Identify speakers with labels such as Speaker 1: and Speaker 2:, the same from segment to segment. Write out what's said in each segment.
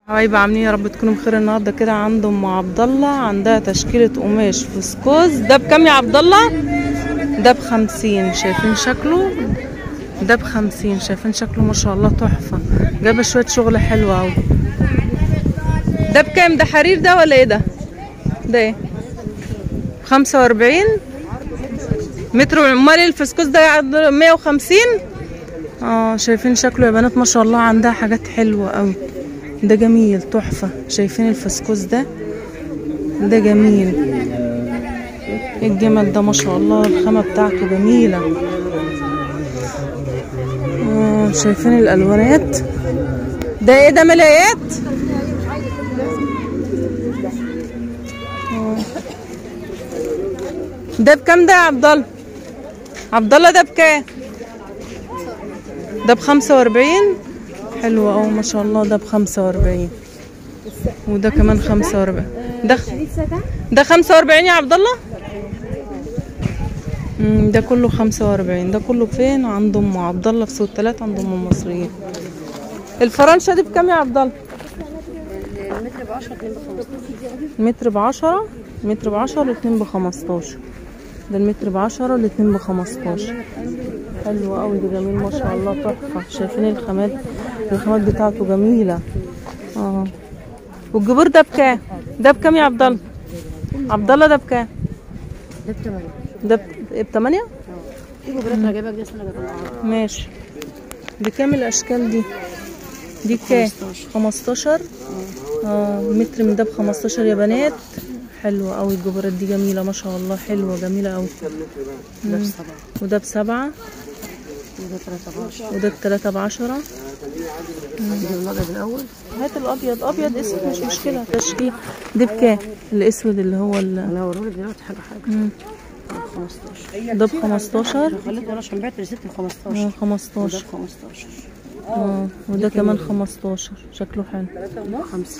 Speaker 1: حبايبي عاملين يا رب تكونوا بخير النهارده كده عند ام عبد الله عندها تشكيله قماش فسكوز ده بكام يا عبد الله ده بخمسين شايفين شكله ده بخمسين شايفين شكله ما شاء الله تحفه جاب شويه شغل حلو اوي ده بكام ده حرير ده ولا ايه ده ده ايه خمسة واربعين متر امال الفسكوس ده يعد مية وخمسين اه شايفين شكله يا بنات ما شاء الله عندها حاجات حلوه اوي ده جميل تحفة شايفين الفسكوس ده ده جميل إيه الجمل ده ما شاء الله الخامة بتاعته جميلة آه، شايفين الألوانات ده ايه ده ملايات آه. ده بكام ده يا عبد الله عبد الله ده بكام ده بخمسة واربعين حلو أوي ما شاء الله ده بخمسة واربعين وده كمان خمسة واربعين ده ده خمسة واربعين يا عبد الله مم، ده كله خمسة واربعين ده كله فين عند ام عبد الله في سوق التلاتة عند ام المصريين الفرنشة دي بكام يا عبد الله متر بعشرة متر بعشرة الاتنين بخمستاشر ده المتر بعشرة الاتنين بخمستاشر حلو قوي ده جميل ما شاء الله تحفة شايفين الخامات الخامات بتاعته جميلة اه والجبور ده بكام ده بكام يا عبد الله عبد الله ده بكام
Speaker 2: ده بتمانية
Speaker 1: ده ب- بتمانية
Speaker 2: في جبرات جايبك دي سنة جايبك
Speaker 1: ماشي بكام الاشكال دي دي بكام
Speaker 2: 15.
Speaker 1: خمستاشر اه متر من ده بخمستاشر يا بنات حلوة قوي الجبرات دي جميلة ما شاء الله حلوة جميلة قوي
Speaker 2: ده بسبعة
Speaker 1: وده بسبعة
Speaker 2: وده تلاتة بعشرة
Speaker 1: وده التلاتة بعشرة
Speaker 2: دي الأبيض الأول
Speaker 1: هات الابيض ابيض اسود مش مشكله تشكيل دي بكام الاسود اللي هو ال
Speaker 2: أنا هوريلك دلوقتي حاجة حاجة
Speaker 1: مم.
Speaker 2: خمستاشر
Speaker 1: ده ب 15
Speaker 2: خليك ولا عشان بعت ريسيت ب
Speaker 1: اه
Speaker 2: 15 وده
Speaker 1: 15
Speaker 2: ب 15
Speaker 1: اه وده كمان 15 شكله حلو
Speaker 2: خمسة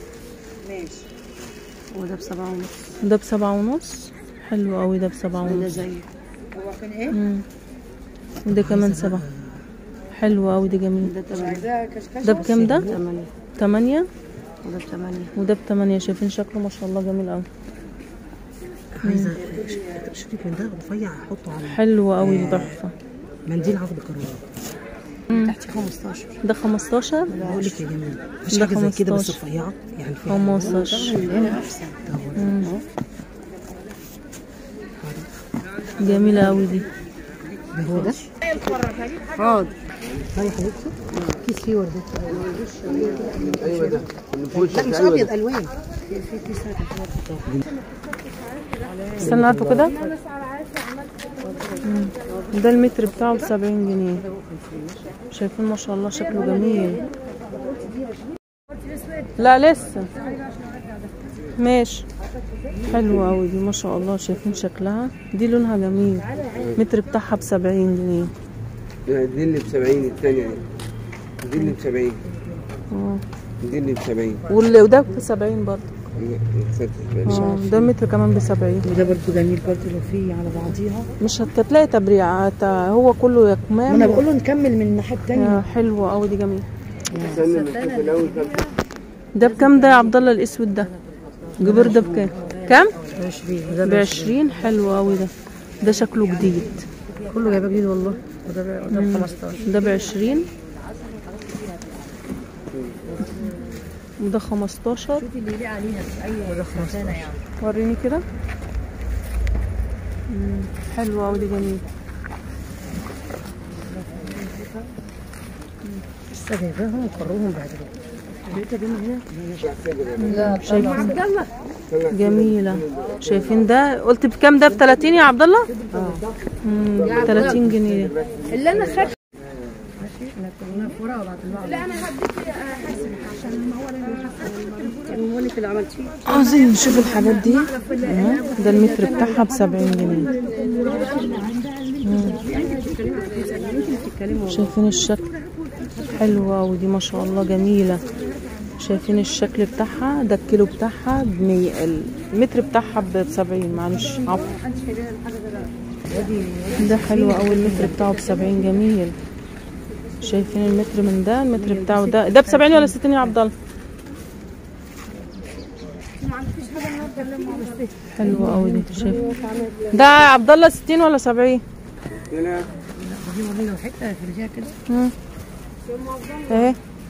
Speaker 2: وده بسبعة ونص
Speaker 1: ده بسبعة ونص حلو قوي ده بسبعة
Speaker 2: وده
Speaker 1: ونص
Speaker 2: زيه
Speaker 1: مم. وده كمان سبعة حلو قوي ده جميل
Speaker 2: ده تمانية
Speaker 1: ده بكام ده
Speaker 2: تمانية
Speaker 1: تمانية
Speaker 2: وده بتمانية
Speaker 1: وده بتمانية شايفين شكله ما شاء الله جميل قوي
Speaker 3: عايزه شريك من ده رفيع احطه على
Speaker 1: حلو قوي تحفة
Speaker 3: منديل عقد كرامه
Speaker 2: تحتي 15
Speaker 1: ده 15
Speaker 3: بقول لك يا جميل مفيش
Speaker 1: ده
Speaker 3: حاجه زي كده بس
Speaker 1: 15.
Speaker 3: رفيعه يعني فيها
Speaker 1: 15
Speaker 2: اللي هنا أحسن
Speaker 1: جميلة قوي دي
Speaker 3: ده هو ده
Speaker 2: حاضر
Speaker 3: هاي حبيبتي كيس فيه وردة
Speaker 2: لا مش أبيض ألوان
Speaker 1: استنى هاتوا كده مم. ده المتر بتاعه بسبعين جنيه شايفين ما شاء الله شكله جميل لا لسه ماشي حلوة أوي دي ما شاء الله شايفين شكلها دي لونها جميل متر بتاعها بسبعين جنيه
Speaker 4: دي اللي ب 70 الثانية دي دي اللي ب 70
Speaker 1: اه
Speaker 4: دي اللي ب 70
Speaker 1: واللي وده بسبعين برضه
Speaker 4: مش
Speaker 1: اه ده متر كمان بسبعين
Speaker 3: وده برضه جميل برضه لو فيه على بعضيها
Speaker 1: مش هتلاقي تبريع هت- هو كله يا
Speaker 3: ما انا
Speaker 1: كمام
Speaker 3: بقول له نكمل من الناحيه التانيه
Speaker 1: يا حلوة أوي دي جميل
Speaker 4: استنى نشوف الاول كام
Speaker 1: ده بكام ده يا عبد الله الاسود ده جبر ده بكام كام
Speaker 3: 20 وده
Speaker 1: ب 20 حلو قوي ده ده شكله جديد
Speaker 3: كله جايبه جديد والله وده ب- وده ب 15
Speaker 1: ده ب 20 وده 15
Speaker 3: وده 15
Speaker 1: وريني كده مم، حلو قوي دي جميل
Speaker 3: لسه جايباهم وقروهم بعد كده
Speaker 1: شايفين جميلة شايفين ده قلت بكام ده ب 30 يا عبد الله؟ اه 30 جنيه
Speaker 2: المونيك اللي عملتيه
Speaker 1: عاوزين نشوف الحاجات دي اه، ده المتر بتاعها ب 70 جنيه مم. شايفين الشكل حلوة ودي ما شاء الله جميلة شايفين الشكل بتاعها ده الكيلو بتاعها بمية المتر بتاعها ب 70 معلش عفوا ده حلو قوي المتر بتاعه ب 70 جميل شايفين المتر من ده المتر بتاعه ده ده ب 70 ولا 60 يا عبد الله حلوة قوي دي شايف ده يا عبد الله 60 ولا 70
Speaker 4: هنا
Speaker 2: دي ورينا حته فرجها كده
Speaker 1: مم. اهي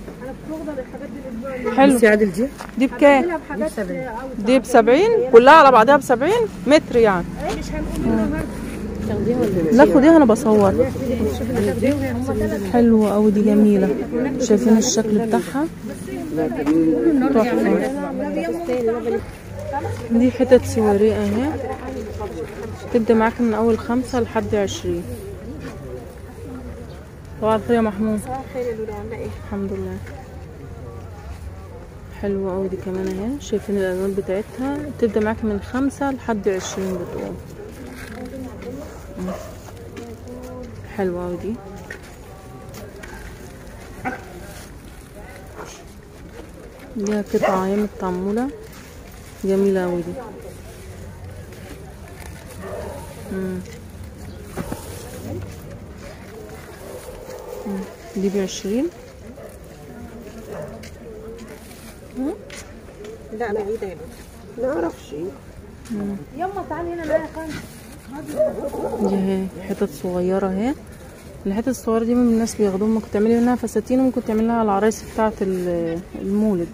Speaker 1: حلو
Speaker 2: بصي عادل دي
Speaker 1: دي بكام
Speaker 2: دي سبعين
Speaker 1: دي ب 70 كلها على بعضها ب 70 متر يعني
Speaker 2: تاخديها ولا
Speaker 1: لا خديها انا بصور حلوة قوي دي جميلة شايفين الشكل بتاعها تحفة دي حتت سواريه اهي تبدأ معاك من اول خمسة لحد عشرين طبعا الخير يا محمود الحمد لله حلوة أوي دي كمان اهي شايفين الألوان بتاعتها تبدأ معاك من خمسة لحد عشرين بتقول مم. حلوة أوي دي ليها قطعة اهي متعمولة جميلة أوي دي مم. مم. دي بعشرين
Speaker 2: لا بعيده يا ما اعرفش
Speaker 1: دي اهي حتت صغيرة اهي الحتت الصغيرة دي من الناس بياخدوها ممكن تعملي منها فساتين وممكن تعملي لها العرايس بتاعة ال- المولد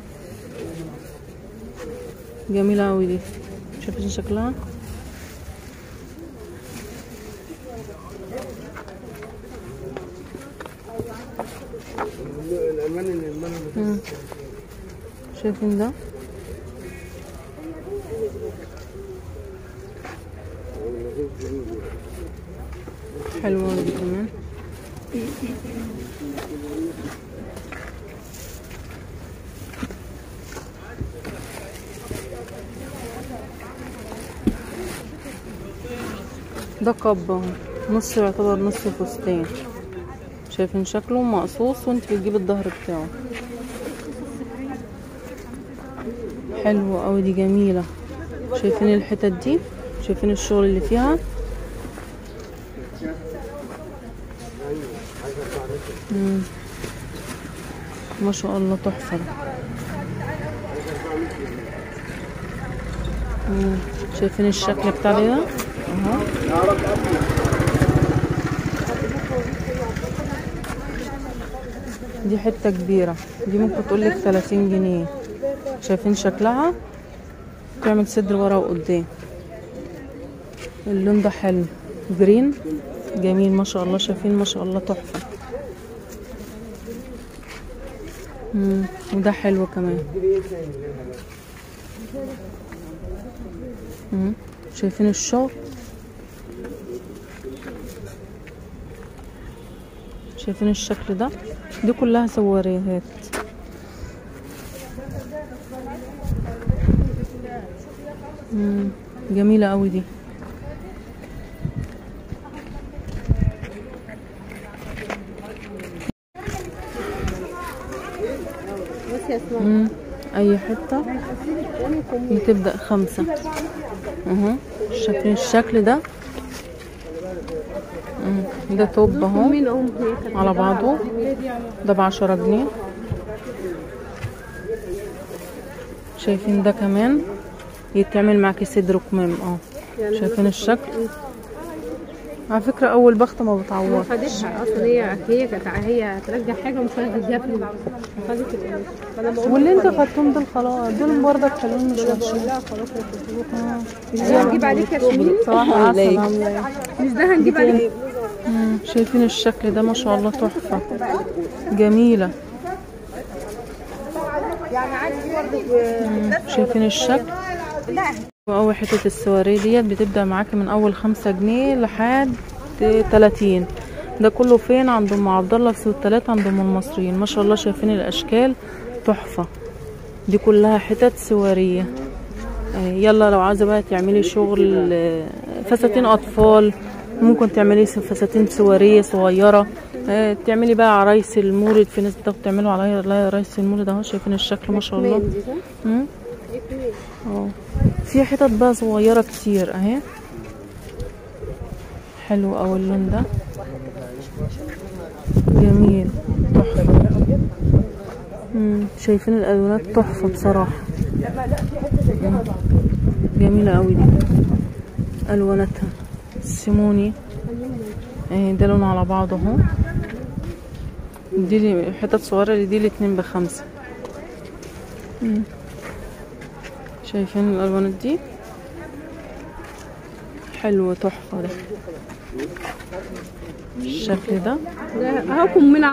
Speaker 1: جميلة اوي دي شايفين شكلها
Speaker 4: الالوان الالوان
Speaker 1: مم. شايفين ده حلوة أوي دي كمان ده قب اهو نص يعتبر نص فستان شايفين شكله مقصوص وانت بتجيب الظهر بتاعه حلوة اوي دي جميلة شايفين الحتت دي شايفين الشغل اللي فيها مم. ما شاء الله تحفة ده. مم. شايفين الشكل بتاع ده اهو دي حتة كبيرة دي ممكن تقولك 30 جنيه شايفين شكلها تعمل صدر ورا وقدام اللون ده حلو جرين جميل ما شاء الله شايفين ما شاء الله تحفة مم. وده حلو كمان مم. شايفين الشغل شايفين الشكل ده دي كلها سواريهات مم. جميلة قوي دي
Speaker 2: بصي يا اسماء
Speaker 1: مم. اي حتة بتبدأ خمسة اهو شايفين الشكل ده مم. ده توب اهو
Speaker 2: مين ام هيك
Speaker 1: على بعضه ده بعشرة جنيه شايفين ده كمان يتعمل معاكي صدر كمام اه شايفين الشكل على فكرة أول بختة ما بتعوض
Speaker 2: خدتها اصلا هي هي كانت هي هترجع حاجه ومش هتديها فلوس خدت القماش فانا بقول
Speaker 1: واللي انت خدتهم دول خلاص دول برضك حلوين مش وحشين
Speaker 2: لا خلاص مش ده هنجيب عليك يا شميل
Speaker 1: صراحة عسل عاملة ايه
Speaker 2: مش ده هنجيب عليك
Speaker 1: مم، شايفين الشكل ده ما شاء الله تحفة جميلة مم، شايفين الشكل وأول حتة السواريه ديت بتبدأ معاكي من أول خمسة جنيه لحد تلاتين ده كله فين عند أم عبد الله في سوق تلاتة عند أم المصريين ما شاء الله شايفين الأشكال تحفة دي كلها حتت سواريه آه، يلا لو عايزة بقى تعملي شغل آه، فساتين أطفال ممكن تعملي س- فساتين سواريه صغيرة آه، تعملي بقى عرايس المولد في ناس بتاخد تعملوا على عرايس المولد اهو شايفين الشكل ما شاء الله مم. اه في حتت بقى صغيرة كتير اهي حلو اوي اللون ده جميل تحفة مم. شايفين الالوانات تحفه بصراحه مم. جميله قوي دي الواناتها السيموني اهي ده لون على بعضه اهو دي لي حتت صغيره دي الاتنين بخمسه مم. شايفين الالوانات دي حلو تحفه ده الشكل ده
Speaker 2: ده هاكم من